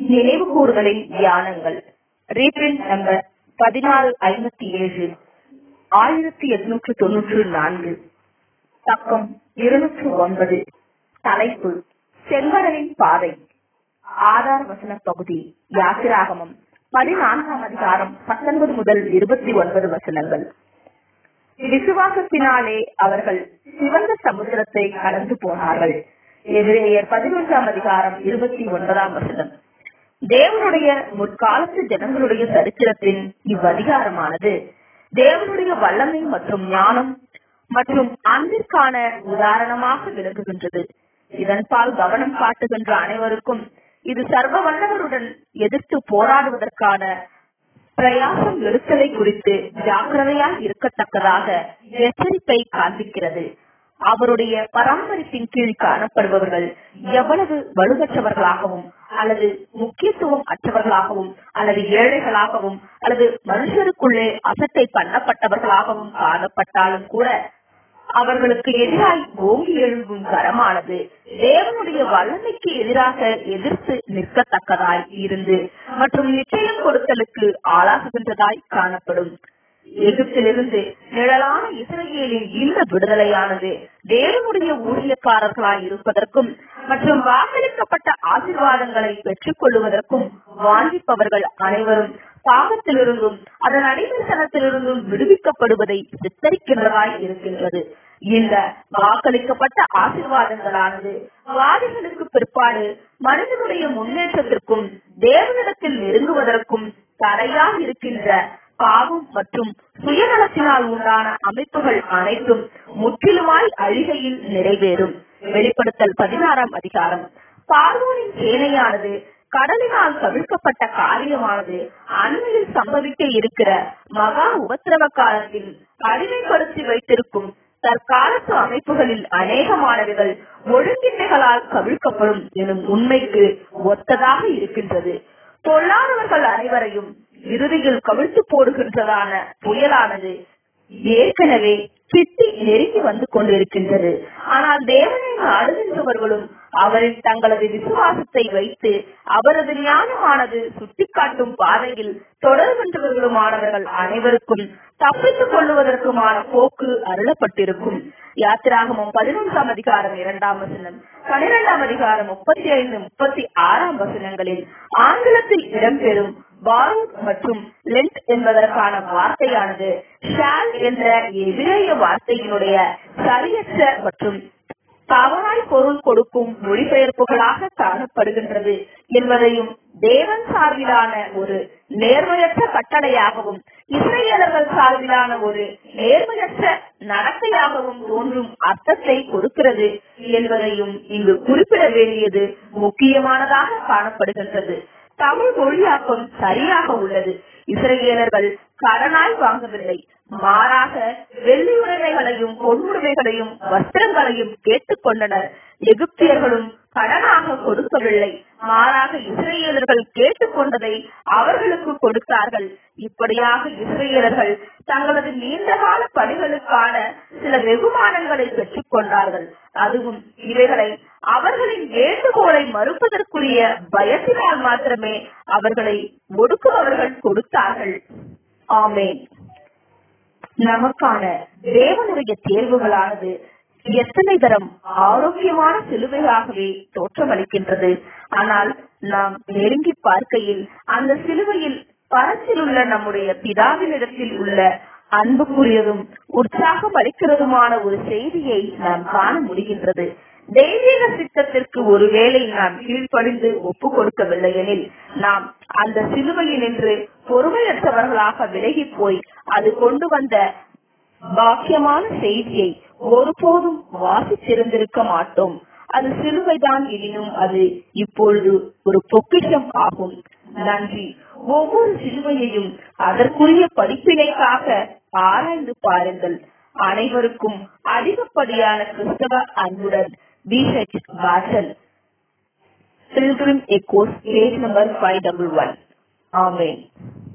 நினைவு கூறுதலின் தியானங்கள் reprint number பதினாறு ஐம்பத்தி ஏழு ஆயிரத்தி எட்நூற்று தொன்னூற்று நான்கு பக்கம் இருநூற்று ஒன்பது தலைப்பு செங்கடலின் பாதை ஆதார வசன பகுதி யாத்திராகமம் பதினான்காம் அதிகாரம் பத்தொன்பது முதல் இருபத்தி ஒன்பது வசனங்கள் விசுவாசத்தினாலே அவர்கள் சிவந்த சமுத்திரத்தை கடந்து போனார்கள் எதிரேயர் பதினொன்றாம் அதிகாரம் இருபத்தி ஒன்பதாம் வசனம் தேவனுடைய முற்காலத்து ஜனங்களுடைய சரித்திரத்தின் இவ்வதிகாரமானது தேவனுடைய வல்லமை மற்றும் ஞானம் மற்றும் அன்பிற்கான உதாரணமாக விளங்குகின்றது இதன்பால் கவனம் காட்டுகின்ற அனைவருக்கும் இது சர்வ வல்லவருடன் எதிர்த்து போராடுவதற்கான பிரயாசம் எடுத்தலை குறித்து ஜாக்கிரதையாய் இருக்கத்தக்கதாக எச்சரிப்பை காண்பிக்கிறது அவருடைய பராமரிப்பின் கீழ் காணப்படுபவர்கள் எவ்வளவு வலுவற்றவர்களாகவும் அல்லது முக்கியத்துவம் அற்றவர்களாகவும் அல்லது ஏழைகளாகவும் அல்லது மனுஷருக்குள்ளே அசட்டை பண்ணப்பட்டவர்களாகவும் காணப்பட்டாலும் கூட அவர்களுக்கு எதிராய் ஓங்கி எழும்பும் கரமானது தேவனுடைய வல்லமைக்கு எதிராக எதிர்த்து நிற்கத்தக்கதாய் இருந்து மற்றும் நிச்சயம் கொடுத்தலுக்கு ஆளாகுகின்றதாய் காணப்படும் எகிப்திலிருந்து நிழலான இஸ்ரேலின் இந்த விடுதலையானது தேவனுடைய ஊழியக்காரர்களாய் இருப்பதற்கும் மற்றும் வாக்களிக்கப்பட்ட ஆசீர்வாதங்களை பெற்றுக் கொள்வதற்கும் வாஞ்சிப்பவர்கள் அனைவரும் பாவத்திலிருந்தும் அதன் அடிமைத்தனத்திலிருந்தும் விடுவிக்கப்படுவதை சித்தரிக்கின்றதாய் இருக்கின்றது இந்த வாக்களிக்கப்பட்ட ஆசீர்வாதங்களானது வாதிகளுக்கு பிற்பாடு மனிதனுடைய முன்னேற்றத்திற்கும் தேவனிடத்தில் நெருங்குவதற்கும் தடையாக இருக்கின்ற பாவம் மற்றும் சுயநலத்தினால் உண்டான அமைப்புகள் அனைத்தும் முற்றிலுமாய் அழிகையில் நிறைவேறும் வெளிப்படுத்தல் பதினாறாம் அதிகாரம் பார்வோனின் சேனையானது கடலினால் தவிர்க்கப்பட்ட காரியமானது அண்மையில் சம்பவிக்க இருக்கிற மகா உபத்திரவ காலத்தில் அடிமைப்படுத்தி வைத்திருக்கும் தற்காலத்து அமைப்புகளில் அநேகமானவைகள் ஒழுங்கின்மைகளால் கவிழ்க்கப்படும் எனும் உண்மைக்கு ஒத்ததாக இருக்கின்றது பொல்லாதவர்கள் அனைவரையும் இறுதியில் கவிழ்த்து போடுகின்றதான புயலானது ஏற்கனவே கிட்டி நெருங்கி வந்து கொண்டிருக்கின்றது ஆனால் தேவனை நாடுகின்றவர்களும் அவரின் தங்களது விசுவாசத்தை வைத்து அவரது ஞானமானது சுட்டிக்காட்டும் பாதையில் தொடர்கின்றவர்களுமானவர்கள் அனைவருக்கும் தப்பித்துக் கொள்ளுவதற்குமான போக்கு அருளப்பட்டிருக்கும் யாத்திராகமும் பதினொன்றாம் அதிகாரம் இரண்டாம் வசனம் பனிரெண்டாம் அதிகாரம் முப்பத்தி ஐந்து முப்பத்தி ஆறாம் வசனங்களில் ஆங்கிலத்தில் இடம்பெறும் பாரூத் மற்றும் லென்ட் என்பதற்கான வார்த்தையானது ஷால் என்ற எதிரேய வார்த்தையினுடைய சரியற்ற மற்றும் தவறாய் பொருள் கொடுக்கும் மொழிபெயர்ப்புகளாக காணப்படுகின்றது என்பதையும் தேவன் சார்பிலான ஒரு நேர்மையற்ற கட்டளையாகவும் இஸ்ரேலர்கள் சார்பிலான ஒரு நேர்மையற்ற நடத்தையாகவும் தோன்றும் அர்த்தத்தை கொடுக்கிறது என்பதையும் இங்கு குறிப்பிட வேண்டியது முக்கியமானதாக காணப்படுகின்றது தமிழ் மொழியாக்கம் சரியாக உள்ளது இஸ்ரேலர்கள் கடனாய் வாங்கவில்லை மாறாக வெள்ளி உடைமைகளையும் பொன்னுடைமைகளையும் வஸ்திரங்களையும் கேட்டுக் கொண்டனர் எகிப்தியர்களும் கடனாக கொடுக்கவில்லை மாறாக இஸ்ரேலர்கள் கேட்டுக்கொண்டதை அவர்களுக்கு கொடுத்தார்கள் இப்படியாக இஸ்ரேலர்கள் தங்களது நீண்டகால பணிகளுக்கான சில வெகுமானங்களை பெற்றுக் கொண்டார்கள் அதுவும் இவைகளை அவர்களின் வேண்டுகோளை மறுப்பதற்குரிய பயத்தினால் மாத்திரமே அவர்களை ஒடுக்குபவர்கள் கொடுத்தார்கள் ஆமேன் நமக்கான தேவனுடைய தேர்வுகளானது எத்தனை தரம் ஆரோக்கியமான சிலுவையாகவே தோற்றமளிக்கின்றது ஆனால் நாம் நெருங்கி பார்க்கையில் அந்த சிலுவையில் பரத்தில் உள்ள நம்முடைய பிதாவினிடத்தில் உள்ள அன்புக்குரியதும் உற்சாகம் அளிக்கிறதுமான ஒரு செய்தியை நாம் காண முடிகின்றது தெய்வீக சித்தத்திற்கு ஒருவேளை நாம் கீழ்ப்படிந்து ஒப்பு கொடுக்கவில்லை எனில் நாம் அந்த சிலுவையில் நின்று பொறுமையற்றவர்களாக விலகி போய் அது கொண்டு வந்த பாக்கியமான செய்தியை ஒருபோதும் வாசித்திருந்திருக்க மாட்டோம் அது சிலுவைதான் எனினும் அது இப்பொழுது ஒரு பொக்கிஷம் ஆகும் நன்றி ஒவ்வொரு சிலுவையையும் அதற்குரிய படிப்பினைக்காக ஆராய்ந்து பாருங்கள் அனைவருக்கும் அதிகப்படியான கிறிஸ்தவ அன்புடன் பிஹெச் வாசல் Pilgrim Echoes, page number 511. Amen.